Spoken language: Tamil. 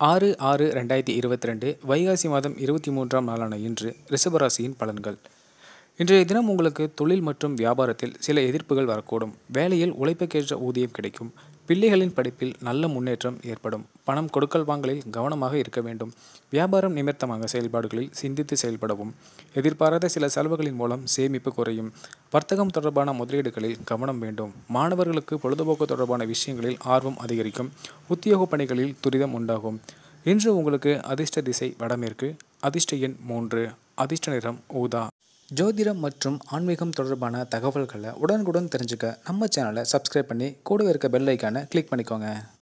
ஆறு ஆறு ரெண்டாயிரத்தி இருபத்தி ரெண்டு வைகாசி மாதம் இருபத்தி மூன்றாம் நாளான இன்று ரிஷபராசியின் பலன்கள் இன்றைய தினம் உங்களுக்கு தொழில் மற்றும் வியாபாரத்தில் சில எதிர்ப்புகள் வரக்கூடும் வேலையில் உழைப்புக்கேற்ற ஊதியம் கிடைக்கும் பிள்ளைகளின் படிப்பில் நல்ல முன்னேற்றம் ஏற்படும் பணம் கொடுக்கல் வாங்கலில் கவனமாக இருக்க வேண்டும் வியாபாரம் நிமித்தமாக செயல்பாடுகளில் சிந்தித்து செயல்படவும் எதிர்பாராத சில செலவுகளின் மூலம் சேமிப்பு குறையும் வர்த்தகம் தொடர்பான முதலீடுகளில் கவனம் வேண்டும் மாணவர்களுக்கு பொழுதுபோக்கு தொடர்பான விஷயங்களில் ஆர்வம் அதிகரிக்கும் உத்தியோக பணிகளில் துரிதம் உண்டாகும் இன்று உங்களுக்கு அதிர்ஷ்ட திசை வடமேற்கு அதிர்ஷ்ட எண் மூன்று அதிர்ஷ்ட நிறம் ஊதா ஜோதிடம் மற்றும் ஆன்மீகம் தொடர்பான தகவல்களை உடனுக்குடன் தெரிஞ்சுக்க நம்ம சேனலை சப்ஸ்கிரைப் பண்ணி கூடவே இருக்க பெல் ஐக்கானை கிளிக் பண்ணிக்கோங்க